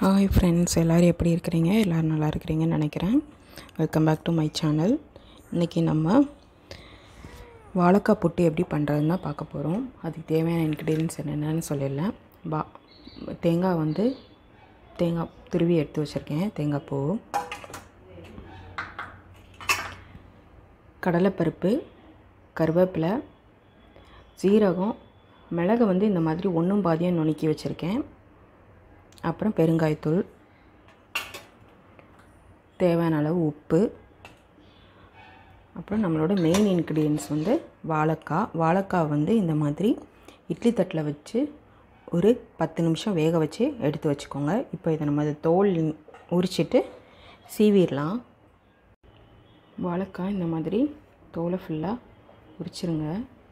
hi friends எல்லோரும் எப்படி இருக்கிறீங்க எல்லோரும் நல்லா இருக்கிறீங்கன்னு நினைக்கிறேன் welcome back to my channel இன்றைக்கி நம்ம வாழைக்காய் புட்டு எப்படி பண்ணுறதுன்னு தான் பார்க்க போகிறோம் அதுக்கு தேவையான இன்க்ரீடியன்ஸ் என்னென்னு சொல்லிடலாம் பா தேங்காய் வந்து தேங்காய் துருவி எடுத்து வச்சுருக்கேன் தேங்காய் பூ கடலைப்பருப்பு கருவேப்பிலை சீரகம் மிளகு வந்து இந்த மாதிரி ஒன்றும் பாதியாக நுணுக்கி வச்சுருக்கேன் அப்புறம் பெருங்காயத்தூள் தேவையான அளவு உப்பு அப்புறம் நம்மளோட மெயின் இன்க்ரீடியன்ஸ் வந்து வாழைக்காய் வாழைக்காய் வந்து இந்த மாதிரி இட்லி தட்டில் வச்சு ஒரு பத்து நிமிஷம் வேக வச்சு எடுத்து வச்சுக்கோங்க இப்போ இதை நம்ம அதை தோல் உரிச்சிட்டு சீவிடலாம் வாழைக்காய் இந்த மாதிரி தோலை ஃபுல்லாக உரிச்சிருங்க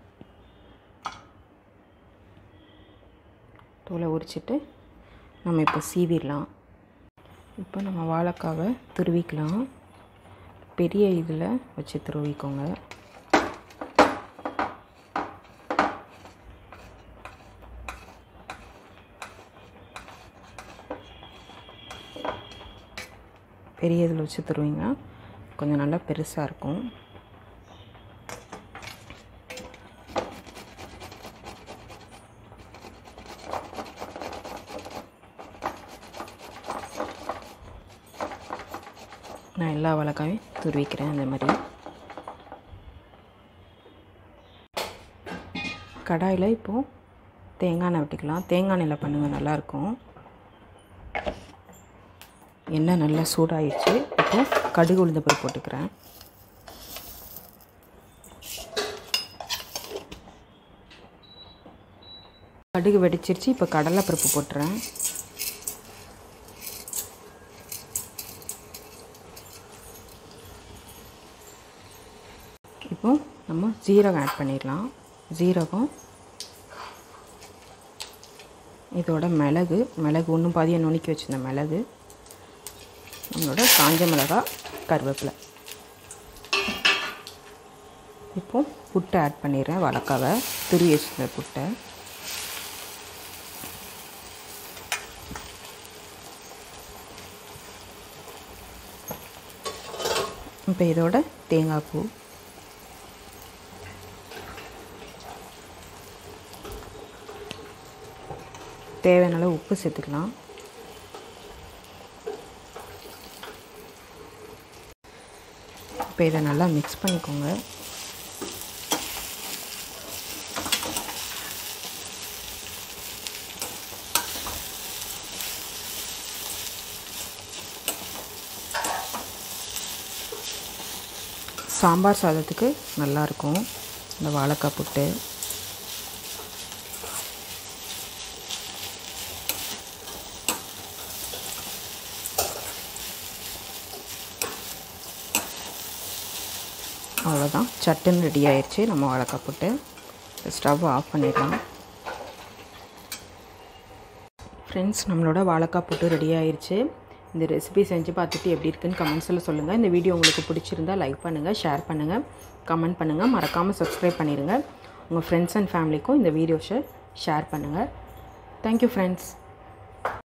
தோலை உரிச்சிட்டு நம்ம இப்போ சீவிடலாம் இப்போ நம்ம வாழைக்காவை துருவிக்கலாம் பெரிய இதில் வச்சு துருவிக்கோங்க பெரிய இதில் வச்சு துருவிங்க கொஞ்சம் நல்லா பெருசாக இருக்கும் நான் எல்லா வாழைக்காயும் துருவிக்கிறேன் அந்த மாதிரி கடாயில் இப்போது தேங்காய் எண்ணெய் விட்டுக்கலாம் தேங்காய் எண்ணெயில் பண்ணுங்கள் நல்லாயிருக்கும் எண்ணெய் நல்லா சூடாயிடுச்சு இப்போது கடுகு உளுந்த பருப்பு போட்டுக்கிறேன் கடுகு வெடிச்சிருச்சு இப்போ கடலைப்பருப்பு போட்டுறேன் இப்போ நம்ம ஜீரகம் ஆட் பண்ணிடலாம் ஜீரகம் இதோட மிளகு மிளகு ஒன்றும் பாதியாக நுணுக்கி வச்சுருந்த மிளகு நம்மளோட காஞ்ச மிளகா கருவேப்பிலை இப்போ புட்டை ஆட் பண்ணிடுறேன் வழக்காவை துரி வச்சுருந்த புட்டை இப்போ இதோட தேங்காய் பூ தேவையான அளவு உப்பு சேர்த்துக்கலாம் இப்போ இதை நல்லா மிக்ஸ் பண்ணிக்கோங்க சாம்பார் சாதத்துக்கு நல்லாயிருக்கும் இந்த வாழைக்காய் புட்டு அவ்வளோதான் சட்டுன்னு ரெடி ஆயிடுச்சு நம்ம வாழைக்காய் போட்டு ஸ்டவ் ஆஃப் பண்ணிடலாம் ஃப்ரெண்ட்ஸ் நம்மளோட வாழைக்காய் போட்டு ரெடி ஆயிடுச்சு இந்த ரெசிபி செஞ்சு பார்த்துட்டு எப்படி இருக்குன்னு கமெண்ட்ஸில் சொல்லுங்கள் இந்த வீடியோ உங்களுக்கு பிடிச்சிருந்தால் லைக் பண்ணுங்கள் ஷேர் பண்ணுங்கள் கமெண்ட் பண்ணுங்கள் மறக்காமல் சப்ஸ்கிரைப் பண்ணிடுங்க உங்கள் ஃப்ரெண்ட்ஸ் அண்ட் ஃபேமிலிக்கும் இந்த வீடியோஸை ஷேர் பண்ணுங்கள் தேங்க்யூ ஃப்ரெண்ட்ஸ்